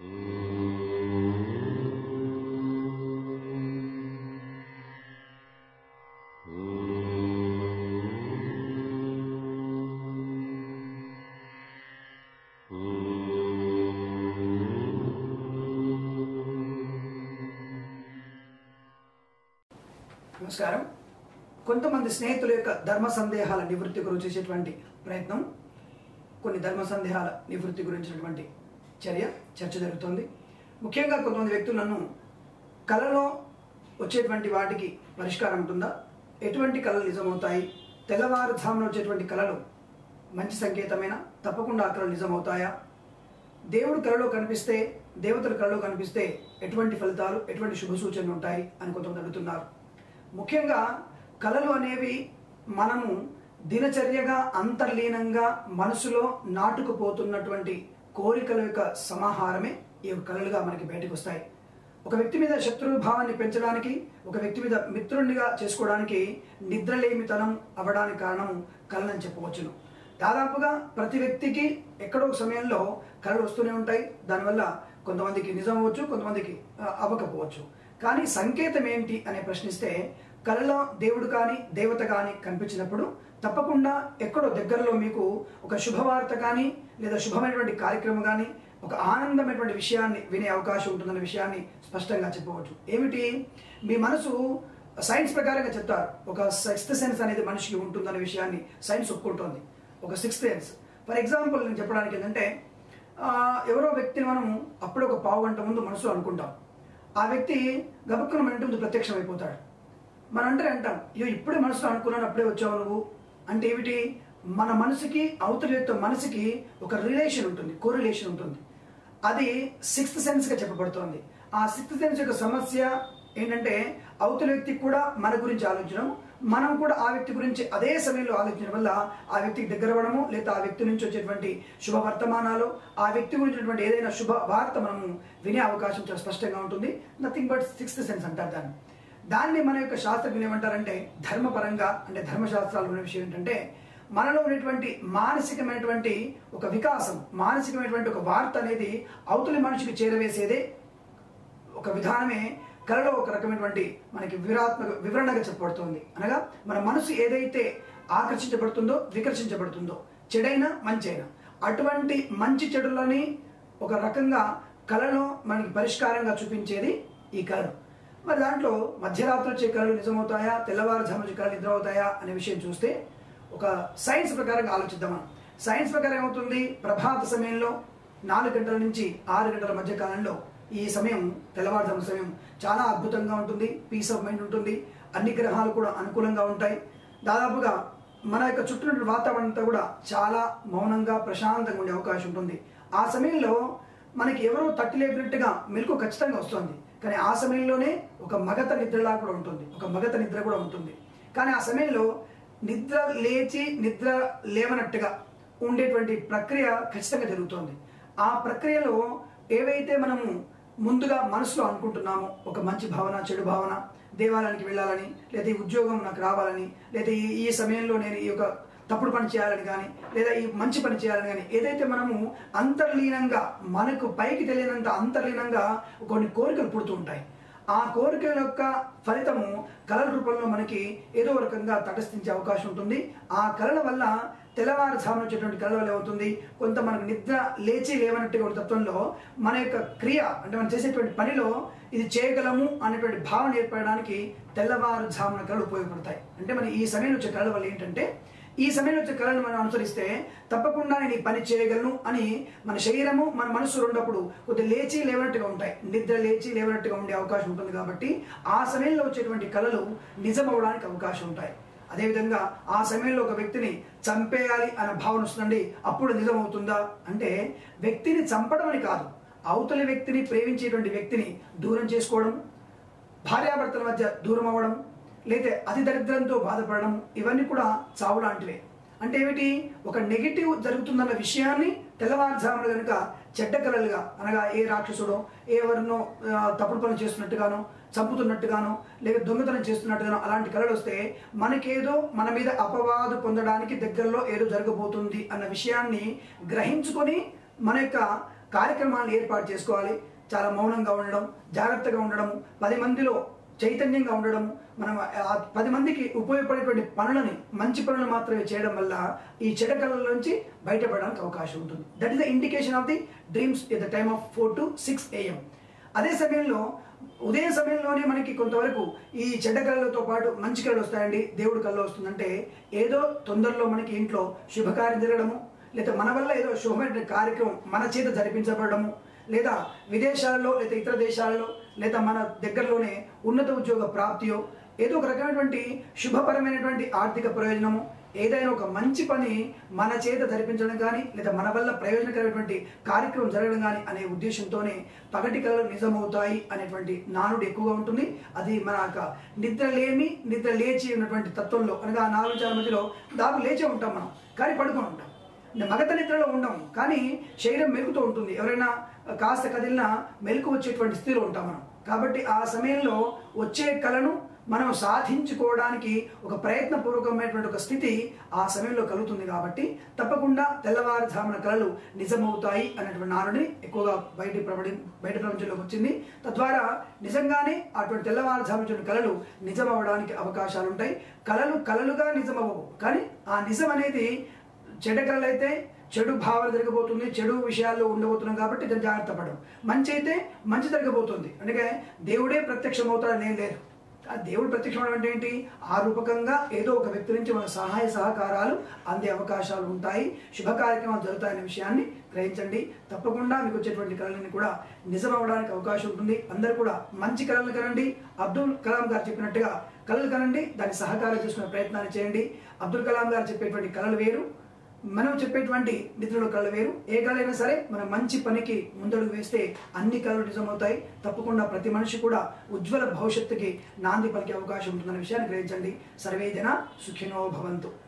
నమస్కారం కొంతమంది స్నేహితుల యొక్క ధర్మ సందేహాల నివృత్తి గురించి చేసేటువంటి ప్రయత్నం కొన్ని ధర్మ సందేహాల నివృత్తి గురించినటువంటి చర్య చర్చ జరుగుతుంది ముఖ్యంగా కొంతమంది వ్యక్తులను కళలో వచ్చేటువంటి వాటికి పరిష్కారం ఉంటుందా ఎటువంటి కళలు నిజమవుతాయి తెల్లవారుజామున వచ్చేటువంటి కళలు మంచి సంకేతమైన తప్పకుండా ఆ కళలు నిజమవుతాయా దేవుడు కళలో కనిపిస్తే దేవతల కళలో కనిపిస్తే ఎటువంటి ఫలితాలు ఎటువంటి శుభ సూచనలు ఉంటాయి అని కొంతమంది అడుగుతున్నారు ముఖ్యంగా కళలు అనేవి మనము దినచర్యగా అంతర్లీనంగా మనసులో నాటుకుపోతున్నటువంటి కోరికల యొక్క సమాహారమే ఈ యొక్క కళలుగా మనకి బయటకు వస్తాయి ఒక వ్యక్తి మీద శత్రు భావాన్ని పెంచడానికి ఒక వ్యక్తి మీద మిత్రుడిగా చేసుకోవడానికి నిద్రలేమితనం అవ్వడానికి కారణం కళలని చెప్పవచ్చును దాదాపుగా ప్రతి వ్యక్తికి ఎక్కడో ఒక సమయంలో కళలు వస్తూనే ఉంటాయి దానివల్ల కొంతమందికి నిజం అవ్వచ్చు కొంతమందికి ఆ, అవ్వకపోవచ్చు కానీ సంకేతం ఏంటి అని ప్రశ్నిస్తే కళలో దేవుడు కానీ దేవత కానీ కనిపించినప్పుడు తప్పకుండా ఎక్కడో దగ్గరలో మీకు ఒక శుభవార్త కానీ లేదా శుభమైనటువంటి కార్యక్రమం కానీ ఒక ఆనందమైనటువంటి విషయాన్ని వినే అవకాశం ఉంటుందన్న విషయాన్ని స్పష్టంగా చెప్పవచ్చు ఏమిటి మీ మనసు సైన్స్ ప్రకారంగా చెప్తారు ఒక సిక్స్త్ సెన్స్ అనేది మనిషికి ఉంటుందనే విషయాన్ని సైన్స్ ఒప్పుకుంటోంది ఒక సిక్స్త్ సెన్స్ ఫర్ ఎగ్జాంపుల్ నేను చెప్పడానికి ఏంటంటే ఆ, ఎవరో వ్యక్తిని మనం అప్పుడు ఒక పావు గంట ముందు మనసులో అనుకుంటాం ఆ వ్యక్తి గబక్కున మన ఇంటి ముందు ప్రత్యక్షం అయిపోతాడు మనం అంటే అంటాం అయ్యో ఇప్పుడే మనసులో అనుకున్నాను అప్పుడే వచ్చావు నువ్వు అంటే ఏమిటి మన మనసుకి అవతల యొక్క మనసుకి ఒక రిలేషన్ ఉంటుంది కోరిలేషన్ ఉంటుంది అది సిక్స్త్ సెన్స్ గా చెప్పబడుతోంది ఆ సిక్స్త్ సెన్స్ యొక్క సమస్య ఏంటంటే అవతల వ్యక్తికి కూడా మన గురించి ఆలోచించడం మనం కూడా ఆ వ్యక్తి గురించి అదే సమయంలో ఆలోచించడం వల్ల ఆ వ్యక్తికి దగ్గర అవ్వడము లేదా ఆ వ్యక్తి నుంచి వచ్చేటువంటి శుభ వర్తమానాలు ఆ వ్యక్తి గురించినటువంటి ఏదైనా శుభ వార్త మనము వినే అవకాశం చాలా స్పష్టంగా ఉంటుంది నథింగ్ బట్ సిక్స్త్ సెన్స్ అంటారు దాన్ని దాన్ని మన యొక్క శాస్త్రజ్ఞులు ఏమంటారంటే ధర్మపరంగా అంటే ధర్మశాస్త్రాలు ఉన్న విషయం ఏంటంటే మనలో ఉన్నటువంటి మానసికమైనటువంటి ఒక వికాసం మానసికమైనటువంటి ఒక వార్త అనేది అవతలి మనిషికి చేరవేసేదే ఒక విధానమే కళలో ఒక రకమైనటువంటి మనకి వివరాత్మక వివరణగా చెప్పబడుతుంది అనగా మన మనసు ఏదైతే ఆకర్షించబడుతుందో వికర్షించబడుతుందో చెడైనా మంచైనా అటువంటి మంచి చెడులని ఒక రకంగా కళలో మనకి పరిష్కారంగా చూపించేది ఈ కళలు మరి దాంట్లో మధ్యరాత్రి వచ్చే కళలు నిజమవుతాయా తెల్లవారుజాము వచ్చే కళలు నిద్రవుతాయా అనే విషయం చూస్తే ఒక సైన్స్ ప్రకారంగా ఆలోచిద్దాం మనం సైన్స్ ప్రకారం ఏమవుతుంది ప్రభాత సమయంలో నాలుగు గంటల నుంచి ఆరు గంటల మధ్య కాలంలో ఈ సమయం తెల్లవారుజాము సమయం చాలా అద్భుతంగా ఉంటుంది పీస్ ఆఫ్ మైండ్ ఉంటుంది అన్ని గ్రహాలు కూడా అనుకూలంగా ఉంటాయి దాదాపుగా మన యొక్క చుట్టూ వాతావరణం అంతా కూడా చాలా మౌనంగా ప్రశాంతంగా ఉండే అవకాశం ఉంటుంది ఆ సమయంలో మనకి ఎవరో తట్టి లేపినట్టుగా మెలకు ఖచ్చితంగా వస్తుంది కానీ ఆ సమయంలోనే ఒక మగత నిద్రలా కూడా ఉంటుంది ఒక మగత నిద్ర కూడా ఉంటుంది కానీ ఆ సమయంలో నిద్ర లేచి నిద్ర లేవనట్టుగా ఉండేటువంటి ప్రక్రియ ఖచ్చితంగా జరుగుతోంది ఆ ప్రక్రియలో ఏవైతే మనము ముందుగా మనసులో అనుకుంటున్నామో ఒక మంచి భావన చెడు భావన దేవాలయానికి వెళ్ళాలని లేదా ఈ ఉద్యోగం నాకు రావాలని లేదా ఈ ఈ సమయంలో నేను ఈ యొక్క తప్పుడు పని చేయాలని కానీ లేదా ఈ మంచి పని చేయాలని కానీ ఏదైతే మనము అంతర్లీనంగా మనకు పైకి తెలియనంత అంతర్లీనంగా కొన్ని కోరికలు పుడుతూ ఉంటాయి ఆ కోరికల యొక్క ఫలితము కళల రూపంలో మనకి ఏదో ఒక రకంగా తటస్థించే అవకాశం ఉంటుంది ఆ కళల వల్ల తెల్లవారుజామున వచ్చేటువంటి కళల వల్ల ఏమవుతుంది కొంత మనకు నిద్ర లేచి లేవనట్టుగా ఉన్న తత్వంలో మన యొక్క క్రియ అంటే మనం చేసేటువంటి పనిలో ఇది చేయగలము అనేటువంటి భావన ఏర్పడడానికి తెల్లవారుజామున కళలు ఉపయోగపడతాయి అంటే మన ఈ సమయంలో వచ్చే కళల వల్ల ఏంటంటే ఈ సమయంలో వచ్చే కళను మనం అనుసరిస్తే తప్పకుండా నేను ఈ పని చేయగలను అని మన శరీరము మన మనసు రెండప్పుడు కొద్దిగా లేచి లేవనట్టుగా ఉంటాయి నిద్ర లేచి లేవనట్టుగా ఉండే అవకాశం ఉంటుంది కాబట్టి ఆ సమయంలో వచ్చేటువంటి కళలు నిజం అవడానికి అవకాశం ఉంటాయి అదేవిధంగా ఆ సమయంలో ఒక వ్యక్తిని చంపేయాలి అనే భావన వస్తుందండి అప్పుడు నిజం అవుతుందా అంటే వ్యక్తిని చంపడం అని కాదు అవతలి వ్యక్తిని ప్రేమించేటువంటి వ్యక్తిని దూరం చేసుకోవడం భార్యాభర్తల మధ్య దూరం అవ్వడం లేదా అతి దరిద్రంతో బాధపడడం ఇవన్నీ కూడా చావు లాంటివే అంటే ఏమిటి ఒక నెగిటివ్ జరుగుతుందన్న విషయాన్ని తెల్లవారుజామున కనుక చెడ్డ కలలుగా అనగా ఏ రాక్షసుడో ఎవరినో ఆ, తప్పుడు పనులు చేస్తున్నట్టుగానో చంపుతున్నట్టుగానో లేక దొంగతనం చేస్తున్నట్టుగానో అలాంటి కళలు వస్తే మనకేదో మన మీద అపవాదు పొందడానికి దగ్గరలో ఏదో జరగబోతుంది అన్న విషయాన్ని గ్రహించుకొని మన యొక్క కార్యక్రమాలను ఏర్పాటు చేసుకోవాలి చాలా మౌనంగా ఉండడం జాగ్రత్తగా ఉండడం పది మందిలో చైతన్యంగా ఉండడం మనం ఆ పది మందికి ఉపయోగపడేటువంటి పనులని మంచి పనులు మాత్రమే చేయడం వల్ల ఈ చెడ కళల నుంచి బయటపడడానికి అవకాశం ఉంటుంది that is the indication of the dreams at the time of four to six AM అదే సమయంలో ఉదయం సమయంలోనే మనకి కొంతవరకు ఈ చెడ్డ కళలతో పాటు మంచి కళలు వస్తాయండి దేవుడు కళ్ళు వస్తుందంటే ఏదో తొందరలో మనకి ఇంట్లో శుభకార్యం జరగడము లేదా మన వల్ల ఏదో శుభమైన కార్యక్రమం మన చేత జరిపించబడము లేదా విదేశాలలో లేదా ఇతర దేశాలలో లేదా మన దగ్గరలోనే ఉన్నత ఉద్యోగ ప్రాప్తియో ఏదో ఒక రకమైనటువంటి శుభపరమైనటువంటి ఆర్థిక ప్రయోజనము ఏదైనా ఒక మంచి పని మన చేత జరిపించడం కానీ లేదా మన వల్ల ప్రయోజనకరమైనటువంటి కార్యక్రమం జరగడం కానీ అనే ఉద్దేశంతోనే పగటి కళలు నిజమవుతాయి అనేటువంటి నానుడు ఎక్కువగా ఉంటుంది అది మన యొక్క నిద్ర లేమి నిద్ర లేచి ఉన్నటువంటి తత్వంలో అనగా ఆ నాలుగు చాలా మధ్యలో దాపు లేచే ఉంటాం మనం కానీ పడుకొని ఉంటాం మగత నిద్రలో ఉండము కానీ శరీరం మెలుగుతూ ఉంటుంది ఎవరైనా కాస్త కదిలినా మెలకు వచ్చేటువంటి స్థితిలో ఉంటాం మనం కాబట్టి ఆ సమయంలో వచ్చే కళను మనం సాధించుకోవడానికి ఒక ప్రయత్నపూర్వకమైనటువంటి ఒక స్థితి ఆ సమయంలో కలుగుతుంది కాబట్టి తప్పకుండా తెల్లవారుజామున కళలు నిజమవుతాయి అనేటువంటి నానుడి ఎక్కువగా బయట ప్రపడి బయట ప్రపంచంలోకి వచ్చింది తద్వారా నిజంగానే అటువంటి తెల్లవారుజామున కళలు నిజమవడానికి అవకాశాలు ఉంటాయి కళలు కళలుగా నిజమవ్వవు కానీ ఆ నిజం అనేది చెడ్డ కళలు అయితే చెడు భావన జరగబోతుంది చెడు విషయాల్లో ఉండబోతున్నాం కాబట్టి దాన్ని జాగ్రత్త పడడం మంచి అయితే మంచి జరగబోతుంది అందుకే దేవుడే ప్రత్యక్షం అవుతాడని నేను లేదు ఆ దేవుడు ప్రత్యక్షం అవడం అంటే ఏంటి ఆ రూపకంగా ఏదో ఒక వ్యక్తి నుంచి మన సహాయ సహకారాలు అందే అవకాశాలు ఉంటాయి శుభ కార్యక్రమాలు జరుగుతాయనే విషయాన్ని గ్రహించండి తప్పకుండా మీకు వచ్చేటువంటి కళలని కూడా నిజం అవ్వడానికి అవకాశం ఉంటుంది అందరూ కూడా మంచి కళలు కనండి అబ్దుల్ కలాం గారు చెప్పినట్టుగా కళలు కనండి దాన్ని సహకారం చేసుకునే ప్రయత్నాలు చేయండి అబ్దుల్ కలాం గారు చెప్పేటువంటి కళలు వేరు మనం చెప్పేటువంటి నిద్రలో కళలు వేరు ఏ కళైనా సరే మనం మంచి పనికి ముందడుగు వేస్తే అన్ని కళలు నిజమవుతాయి తప్పకుండా ప్రతి మనిషి కూడా ఉజ్వల భవిష్యత్తుకి నాంది పలికే అవకాశం ఉంటుందనే విషయాన్ని గ్రహించండి సర్వే జన సుఖినో భవంతు